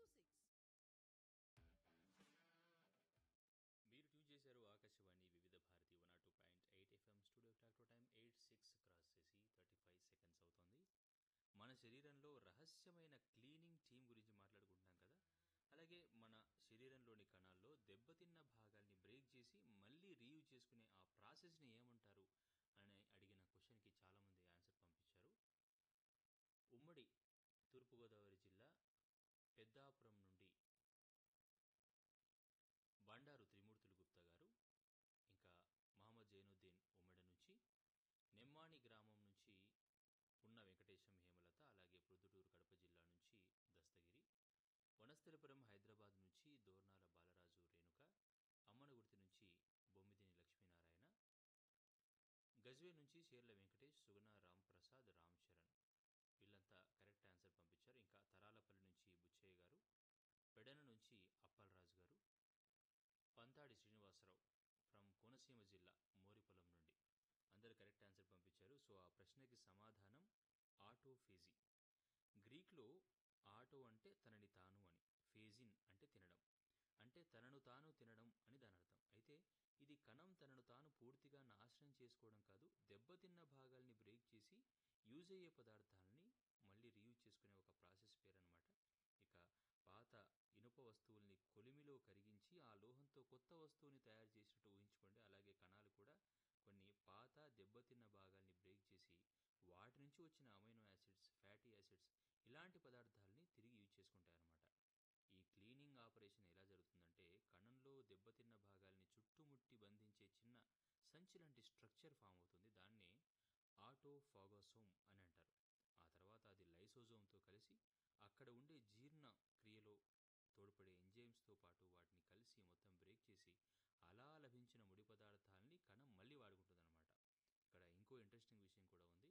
మన శరీరంలో రహస్యమైన క్లీనింగ్ టీం గురించి మాట్లాడుకుంటున్నాం కదా అలాగే మన శరీరంలోని కణాల్లో దెబ్బతిన్న భాగాల్ని బ్రేక్ చేసి మళ్ళీ రీయూజ్ చేసుకునే ఆ ప్రాసెస్ని ఏమంటారు అని అడిగిన క్వశ్చన్కి చాలామంది ఆన్సర్ పంపించారు ఉమ్మడి తూర్పుగోదావరి జిల్లా పెద్దాపురం నుండి బండారు త్రిమూర్తులు గుప్తా గారు ఇంకా మహమ్మద్ జైనుద్దీన్ ఉమ్మడి నుంచి నెమ్మాణి గ్రామం నుంచి పున్న వెంకటేశం హేమలత అలాగే ప్రొద్దుటూరు కడప జిల్లా నుంచి దస్తగిరి వనస్థలిపురం హైదరాబాద్ నుంచి దోర్నాల బాలరాజు రేణుక అమ్మనగుర్తి నుంచి బొమ్మిదిని లక్ష్మీనారాయణ గజ్వే నుంచి షేర్ల వెంకటేష్ సుగుణ రాంప్రసాద్ రామ్ చరణ్ వీళ్ళంతా కరెక్ట్ ఆన్సర్ పంపించారు ఇంకా తరాలపల్లి నుంచి బుచ్చయ్య గారు పెడన నుంచి అప్పలరాజు గారు పంతాడి శ్రీనివాసరావు ఫ్రమ్ కోనసీమ జిల్లా మోరిపొలం నుండి అందరు కరెక్ట్ ఆన్సర్ పంపించారు సో ఆ ప్రశ్నకి సమాధానం ఆటోఫేజీ గ్రీక్లో ఆటో అంటే తనని తాను అని ఫేజిన్ అంటే తినడం అంటే తనను తాను తినడం అని దాని అర్థం అయితే ఇది కణం తనను తాను పూర్తిగా నాశనం చేసుకోవడం కాదు దెబ్బతిన్న భాగాల్ని బ్రేక్ చేసి యూజ్ అయ్యే పదార్థాలని మళ్ళీ రీయూజ్ చేసుకునే ఒక ప్రాసెస్ పేరనమాట ఇక పాత ఇనుప వస్తువుల్ని కొలిమిలో కరిగించి ఆ లోహంతో కొత్త వస్తువుని తయారు చేసినట్టు ఊహించుకోండి అలాగే కణాలు కూడా కొన్ని పాత దెబ్బతిన్న భాగాల్ని బ్రేక్ చేసి వాటి నుంచి వచ్చిన అమైనో యాసిడ్స్ ఫ్యాటీ యాసిడ్స్ ఇలాంటి పదార్థాలని తిరిగి యూజ్ చేసుకుంటాయి అన్నమాట ఈ క్లీనింగ్ ఆపరేషన్ ఎలా జరుగుతుందంటే కణంలో దెబ్బతిన్న భాగాల్ని చుట్టుముట్టి బంధించే చిన్న సంచి లాంటి స్ట్రక్చర్ ఫామ్ అవుతుంది దాన్నే ఆటోఫాగోసోమ్ అని అంటారు ఆ తర్వాత అది లైసోజోమ్తో కలిసి అక్కడ ఉండే జీర్ణ క్రియలో తోడ్పడే ఎంజైమ్స్తో పాటు వాటిని కలిసి మొత్తం బ్రేక్ చేసి అలా లభించిన ముడి పదార్థాలని కణం మళ్ళీ వాడుకుంటుందన్నమాట ఇక్కడ ఇంకో ఇంట్రెస్టింగ్ విషయం కూడా ఉంది